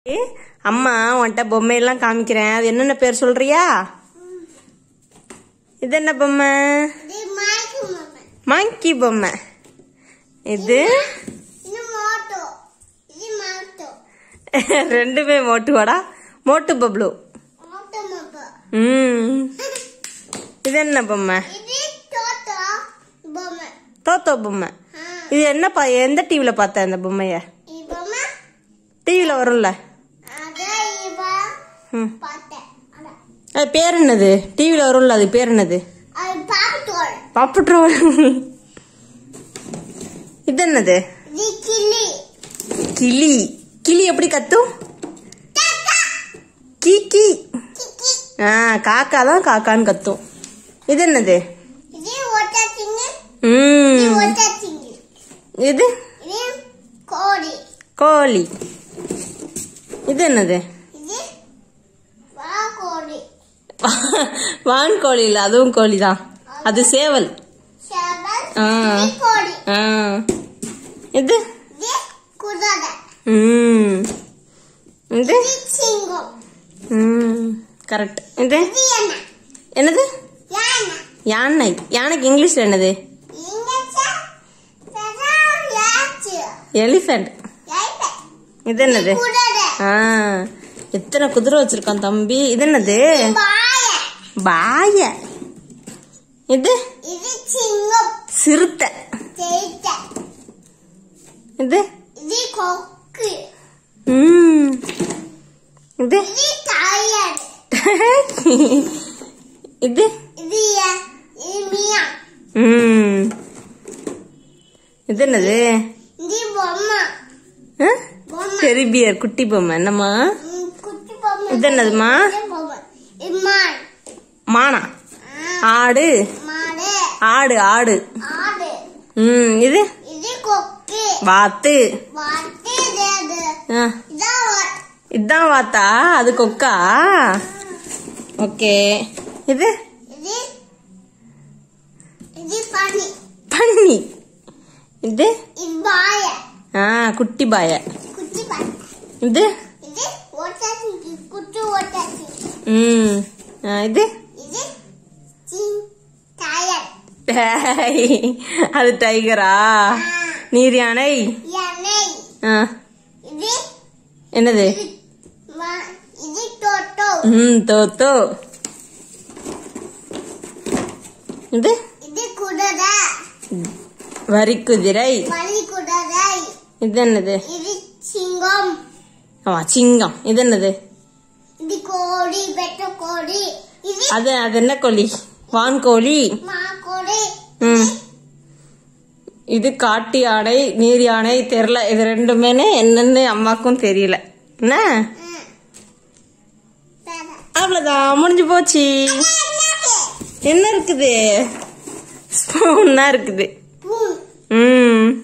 ஏ, அம்மா உன்கிட்ட பொம்மையெல்லாம் காமிக்கிறேன் அது என்னென்ன பேர் சொல்றியா இது என்ன பொம்மை இது மைக்கு மம்மி மாங்கி பொம்மை இது இது மோட்டோ இது மோட்டோ ரெண்டுமே மோட்டுவாடா மோட்டு பப்ளு மோட்டோ மப்பா ம் இது என்ன பொம்மை இது டோட்டோ பொம்மை தோத்தோ பொம்மை ஆ இது என்னப்பா எந்த டிவியில் பார்த்த இந்த பொம்மைய இது பொம்மை டிவியில் வரும்ல அதே இவா ம் பார்த்தேன் அதான் அது பேர் என்னது டிவியில் வரும்ல அது பேர் என்னது அது பாப்பட்டோல் பப்புட்ரோல் இது என்னது இது கிளி கிளி கிளி எப்படி கத்தும் கீ கீ கிக்கி ஆ காக்கா தான் காக்கான்னு கத்தும் இது என்னது இது ஒட்டாச்சிங்க இது ம் ஒட்டாச்சிங்க இது இது கோழி கோழி இது என்னது இது வா கோழி வான் கோழி இல்லை அதுவும் கோழி தான் அது சேவல் சேவல் ஆ. இது கோழி ஆ இது இது குதிரை ம் இது இது சிங்கம் ம் கரெக்ட் இது இது என்ன என்னது யானை யானை யானைக்கு இங்கிலீஷ்ல என்னது இங்க யாச்சு எலிஃபென்ட் யாய்ப்ப இது என்னது குதிரை ஆ எத்தனை குதிரை வச்சிருக்கான் தம்பி இது என்னது பாய பாய இது இது சிங்கம் சிறுத்தை தேய்த்த இது இது கொக்கு ம் இது இது டயர் இது இது ய- இது மியா ம் இது என்னது இது பொம்மை ஆ? பொம்மை டெரிபியர் குட்டி பொம்மை என்னம்மா ம், குட்டி பொம்மை இது என்னதும்மா? இது பொம்மை இது மான் மானா ஆ, ஆடு மாடு ஆடு ஆடு ஆடு ம் இது இது கொக்கு வாத்து வாத்து இது அது ஆ இதான் வா- இதான் வாத்தா அது கொக்கா ஓகே இது இது இது பனி பன்னி இது இது பாய ஆ குட்டி பாய குட்டி பாய இது இது ஓட்டாச்சி குட்டி ஓட்டாச்சி ம் ஆ, இது இது சின் டயர் டேய், அது டைகரா நீர் யானை யானை ஆ, இது என்னது இது மா- இது டோட்டோ ம் தோத்தோ இது இது குதிரை வரி குதிரை மணி குதிரை இது என்னது இது சிங்கம் ஆமா சிங்கம் இது என்னது இது கோழி வெட்ட கோழி இது அது அது என்ன கோழி வான்கோழி மா கோழி ம் இது காட்டு யானை நீர் யானை தெரில இது ரெண்டுமே என்னன்னு அம்மாக்கும் தெரியல என்ன ம். வேற. அவ்வளோதான் முடிஞ்சு போச்சு என்னது? என்ன இருக்குது ஸ்பூன் தான் இருக்குது பூ ம்